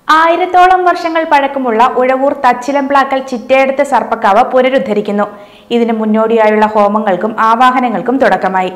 ആയിരത്തോളം വർഷങ്ങൾ പഴക്കമുള്ള ഉഴവൂർ തച്ചിലംപ്ലാക്കൽ ചിറ്റയെടുത്ത് സർപ്പക്കാവ് പുനരുദ്ധരിക്കുന്നു ഇതിന് മുന്നോടിയായുള്ള ഹോമങ്ങൾക്കും ആവാഹനങ്ങൾക്കും തുടക്കമായി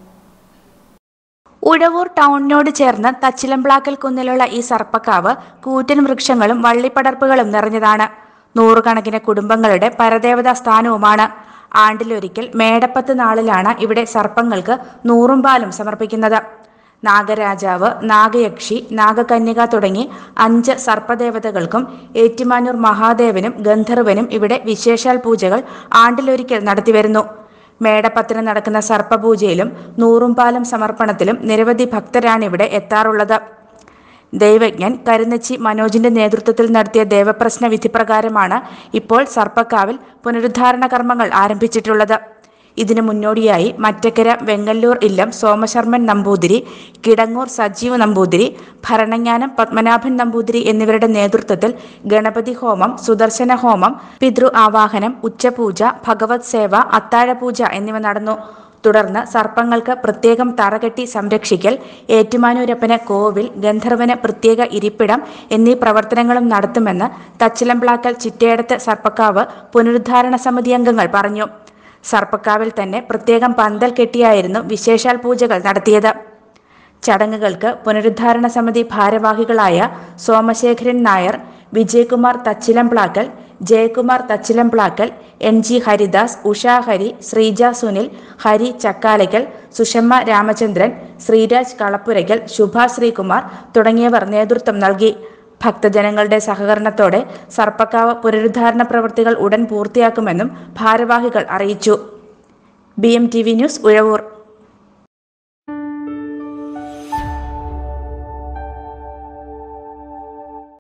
ഉഴവൂർ ടൗണിനോട് ചേർന്ന് തച്ചിലംപ്ലാക്കൽ കുന്നിലുള്ള ഈ സർപ്പക്കാവ് കൂറ്റൻ വൃക്ഷങ്ങളും വള്ളിപ്പടർപ്പുകളും നിറഞ്ഞതാണ് നൂറുകണക്കിന് കുടുംബങ്ങളുടെ പരദേവതാ സ്ഥാനവുമാണ് ആണ്ടിലൊരിക്കൽ മേടപ്പത്ത് നാളിലാണ് ഇവിടെ സർപ്പങ്ങൾക്ക് നൂറും പാലും സമർപ്പിക്കുന്നത് നാഗരാജാവ് നാഗയക്ഷി നാഗകന്യക തുടങ്ങി അഞ്ച് സർപ്പദേവതകൾക്കും ഏറ്റുമാനൂർ മഹാദേവനും ഗന്ധർവനും ഇവിടെ വിശേഷാൽ പൂജകൾ ആണ്ടിലൊരിക്കൽ നടത്തിവരുന്നു മേടപ്പത്തിന് നടക്കുന്ന സർപ്പപൂജയിലും നൂറും പാലം സമർപ്പണത്തിലും നിരവധി ഭക്തരാണ് ഇവിടെ എത്താറുള്ളത് ദൈവജ്ഞൻ കരുന്നച്ചി മനോജിന്റെ നേതൃത്വത്തിൽ നടത്തിയ ദേവപ്രശ്ന വിധിപ്രകാരമാണ് ഇപ്പോൾ സർപ്പക്കാവിൽ പുനരുദ്ധാരണ കർമ്മങ്ങൾ ആരംഭിച്ചിട്ടുള്ളത് ഇതിനു മുന്നോടിയായി മറ്റക്കര വെങ്ങല്ലൂർ ഇല്ലം സോമശർമ്മൻ നമ്പൂതിരി കിടങ്ങൂർ സജീവ് നമ്പൂതിരി ഭരണങ്ങാനം പത്മനാഭൻ നമ്പൂതിരി എന്നിവരുടെ നേതൃത്വത്തിൽ ഗണപതി ഹോമം സുദർശന ഹോമം പിതൃ ആവാഹനം ഉച്ചപൂജ ഭഗവത് സേവ അത്താഴപൂജ എന്നിവ നടന്നു തുടർന്ന് സർപ്പങ്ങൾക്ക് പ്രത്യേകം തറകെട്ടി സംരക്ഷിക്കൽ ഏറ്റുമാനൂരപ്പന് കോവിൽ ഗന്ധർവന് പ്രത്യേക ഇരിപ്പിടം എന്നീ പ്രവർത്തനങ്ങളും നടത്തുമെന്ന് തച്ചിലംപ്ലാക്കൽ ചിറ്റേടത്ത് സർപ്പക്കാവ് പുനരുദ്ധാരണ സമിതി അംഗങ്ങൾ പറഞ്ഞു സർപ്പക്കാവിൽ തന്നെ പ്രത്യേകം പന്തൽ കെട്ടിയായിരുന്നു വിശേഷാൽ പൂജകൾ നടത്തിയത് ചടങ്ങുകൾക്ക് പുനരുദ്ധാരണ സമിതി ഭാരവാഹികളായ സോമശേഖരൻ നായർ വിജയകുമാർ തച്ചിലംപ്ലാക്കൽ ജയകുമാർ തച്ചിലംപ്ലാക്കൽ എൻ ജി ഹരിദാസ് ഉഷാ ഹരി ശ്രീജ സുനിൽ ഹരി ചക്കാലയ്ക്കൽ സുഷമ്മ രാമചന്ദ്രൻ ശ്രീരാജ് കളപ്പുരയ്ക്കൽ ശുഭ ശ്രീകുമാർ തുടങ്ങിയവർ നേതൃത്വം നൽകി ഭക്തജനങ്ങളുടെ സഹകരണത്തോടെ സർപ്പക്കാവ് പുനരുദ്ധാരണ പ്രവൃത്തികൾ ഉടൻ പൂർത്തിയാക്കുമെന്നും ഭാരവാഹികൾ അറിയിച്ചു B M T V news Uzhavoor